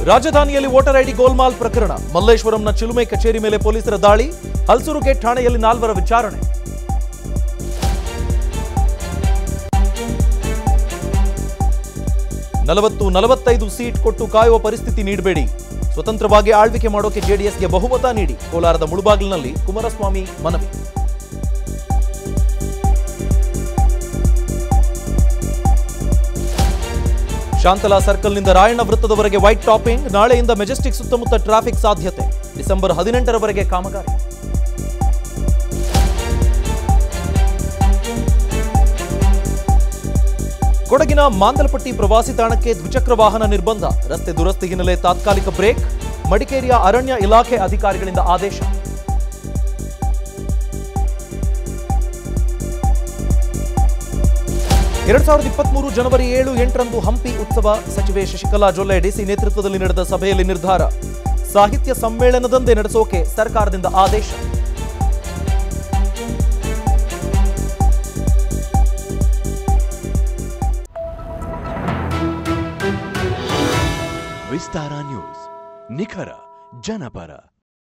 ರಾಜಧಾನಿಯಲ್ಲಿ voter ID ಗೋಲ್ಮಾಲ್ ಪ್ರಕರಣ ಮಲ್ಲೇಶ್ವರಂನ ಚಿಲುಮೆ ಕಚೇರಿ ಮೇಲೆ ಪೊಲೀಸರ ದಾಳಿ ಹಲ್ಸೂರು ಗೇಟ್ ಠಾಣೆಯಲ್ಲಿ ನಾಲ್ವರ ವಿಚಾರಣೆ ನಲವತ್ತು ನಲವತ್ತೈದು ಸೀಟ್ ಕೊಟ್ಟು ಕಾಯುವ ಪರಿಸ್ಥಿತಿ ನೀಡಬೇಡಿ ಸ್ವತಂತ್ರವಾಗಿ ಆಳ್ವಿಕೆ ಮಾಡೋಕೆ ಜೆಡಿಎಸ್ಗೆ ಬಹುಮತ ನೀಡಿ ಕೋಲಾರದ ಮುಳುಬಾಗಿಲಿನಲ್ಲಿ ಕುಮಾರಸ್ವಾಮಿ ಮನವಿ ಶಾಂತಲಾ ಸರ್ಕಲ್ನಿಂದ ರಾಯಣ್ಣ ವೃತ್ತದವರೆಗೆ ವೈಟ್ ಟಾಪಿಂಗ್ ನಾಳೆಯಿಂದ ಮೆಜೆಸ್ಟಿಕ್ ಸುತ್ತಮುತ್ತ ಟ್ರಾಫಿಕ್ ಸಾಧ್ಯತೆ ಡಿಸೆಂಬರ್ ಹದಿನೆಂಟರವರೆಗೆ ಕಾಮಗಾರಿ ಕೊಡಗಿನ ಮಾಂದಲಪಟ್ಟಿ ಪ್ರವಾಸಿ ತಾಣಕ್ಕೆ ದ್ವಿಚಕ್ರ ವಾಹನ ನಿರ್ಬಂಧ ರಸ್ತೆ ದುರಸ್ತಿ ಹಿನ್ನೆಲೆ ತಾತ್ಕಾಲಿಕ ಬ್ರೇಕ್ ಮಡಿಕೇರಿಯ ಅರಣ್ಯ ಇಲಾಖೆ ಅಧಿಕಾರಿಗಳಿಂದ ಆದೇಶ ಎರಡ್ ಸಾವಿರದ ಇಪ್ಪತ್ಮೂರು ಜನವರಿ ಏಳು ಎಂಟರಂದು ಹಂಪಿ ಉತ್ಸವ ಸಚಿವೆ ಶಶಿಕಲಾ ಜೊಲ್ಲೆ ಡಿಸಿ ನೇತೃತ್ವದಲ್ಲಿ ನಡೆದ ಸಭೆಯಲ್ಲಿ ನಿರ್ಧಾರ ಸಾಹಿತ್ಯ ಸಮ್ಮೇಳನದಂದೇ ನಡೆಸೋಕೆ ಸರ್ಕಾರದಿಂದ ಆದೇಶ ವಿಸ್ತಾರ ನ್ಯೂಸ್ ನಿಖರ ಜನಪರ